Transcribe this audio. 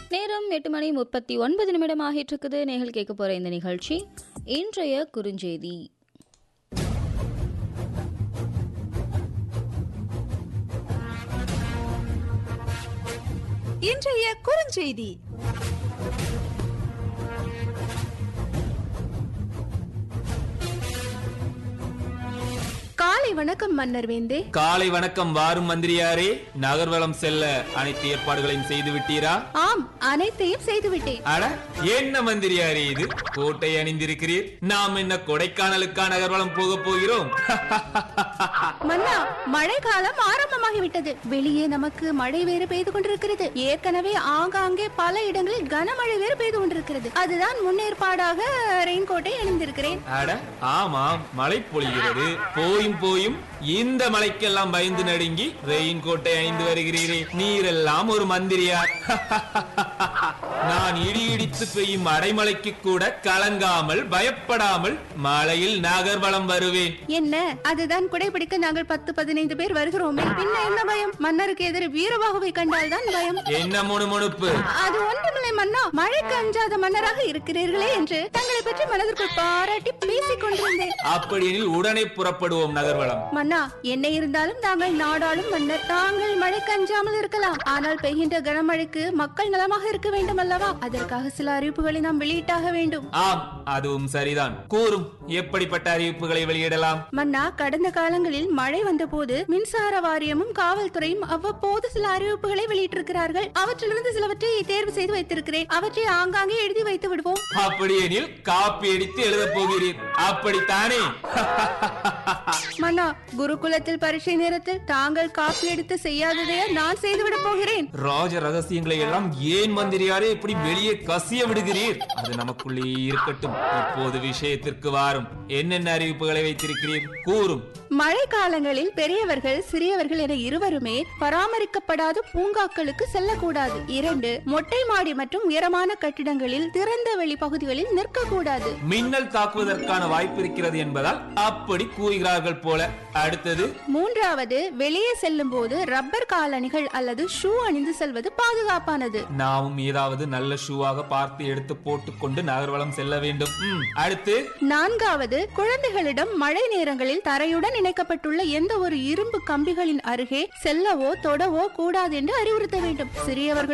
நேரம் எட்டு மணி முப்பத்தி ஒன்பது நிமிடம் ஆகிட்டு இருக்குது நேர்கள் கேட்க போற இந்த நிகழ்ச்சி இன்றைய குறுஞ்செய்தி இன்றைய குறுஞ்செய்தி காலை வணக்கம் மன்னர் வேந்தே காலை வணக்கம் வாரும் மந்திரியாரே நகர்வலம் செல்ல அனைத்து ஏற்பாடுகளையும் செய்து விட்டீரா ஆம் அனைத்தையும் செய்துவிட்டேன் அட என்ன மந்திரியாரே இது கோட்டை அணிந்திருக்கிறீர் நாம் என்ன கொடைக்கானலுக்கா நகர்வலம் போக போகிறோம் மன்னா மழை காலம் ஆரம்பமாகிவிட்டது வெளியே நமக்கு மழை வேறு பெய்து கொண்டிருக்கிறது ஏற்கனவே ஆங்காங்கே பல இடங்களில் கனமழை வேறு பெய்து கொண்டிருக்கிறது அதுதான் முன்னேற்பாடாக ரெயின்கோட்டை அணிந்திருக்கிறேன் அட ஆமாம் மழை பொழிகிறது போயும் போயும் இந்த மழைக்கெல்லாம் பயந்து நடுங்கி ரெயின் கோட்டை அணிந்து வருகிறீரே நீரெல்லாம் ஒரு மந்திரியார் நான் இடி இடித்து பெய்யும் அடைமழைக்கு கூட கலங்காமல் பயப்படாமல் மழையில் நகர்வலம் வருவேன் என்ன அதுதான் குடைபிடிக்க நாங்கள் பத்து பதினைந்து பேர் வருகிறோமே பின்ன என்ன பயம் மன்னருக்கு எதிர வீரபாகுவை கண்டால்தான் பயம் என்ன முணுமுணுப்பு அது ஒன்றுமில்லை மன்னா மழைக்கு அஞ்சாத மன்னராக இருக்கிறீர்களே என்று தங்களை பற்றி மனதிற்குள் பாராட்டி பேசிக் கொண்டிருந்தேன் அப்படியெனில் உடனே புறப்படுவோம் நகர்வலம் மன்னா என்ன இருந்தாலும் தாங்கள் நாடாளும் மன்னர் தாங்கள் மழைக்கு அஞ்சாமல் இருக்கலாம் ஆனால் பெய்கின்ற கனமழைக்கு மக்கள் நலமாக இருக்க வேண்டும் அல்லவா அதற்காக சில அறிவிப்புகளை நாம் வெளியிட்டாக வேண்டும் ஆம் அதுவும் சரிதான் கூறும் எப்படிப்பட்ட அறிவிப்புகளை வெளியிடலாம் மன்னா கடந்த காலங்களில் மழை வந்தபோது மின்சார வாரியமும் காவல்துறையும் அவ்வப்போது சில அறிவிப்புகளை வெளியிட்டிருக்கிறார்கள் அவற்றிலிருந்து சிலவற்றை தேர்வு செய்து வைத்திருக்கிறேன் அவற்றை ஆங்காங்கே எழுதி வைத்து விடுவோம் அப்படியெனில் காப்பி அடித்து எழுதப் போகிறீர் அப்படித்தானே மன்னா குருகுலத்தில் பரீட்சை நேரத்தில் தாங்கள் காப்பி எடுத்து செய்யாததையே நான் செய்துவிடப் போகிறேன் ராஜ ரகசியங்களை எல்லாம் ஏன் மந்திரியாரே இப்படி வெளியே கசிய விடுகிறீர் அது நமக்குள்ளே இருக்கட்டும் இப்போது விஷயத்திற்கு வாரும் என்னென்ன அறிவிப்புகளை வைத்திருக்கிறீர் கூறும் மழை காலங்களில் பெரியவர்கள் சிறியவர்கள் என இருவருமே பராமரிக்கப்படாத பூங்காக்களுக்கு செல்லக்கூடாது இரண்டு மொட்டை மாடி மற்றும் உயரமான கட்டிடங்களில் திறந்த வெளி பகுதிகளில் நிற்கக்கூடாது மின்னல் தாக்குவதற்கான வாய்ப்பு இருக்கிறது என்பதால் அப்படி கூறுகிறார்கள் போல அடுத்தது மூன்றாவது வெளியே செல்லும் போது ரப்பர் காலணிகள் அல்லது ஷூ அணிந்து செல்வது பாதுகாப்பானது நாமும் ஏதாவது நல்ல ஷூவாக பார்த்து எடுத்து போட்டுக்கொண்டு நகர்வலம் செல்ல வேண்டும் ம், அடுத்து நான்காவது குழந்தைகளிடம் மழை நேரங்களில் தரையுடன் இணைக்கப்பட்டுள்ள எந்த ஒரு இரும்பு கம்பிகளின் அருகே செல்லவோ தொடவோ கூடாது என்று அறிவுறுத்த வேண்டும் சிறியவர்கள்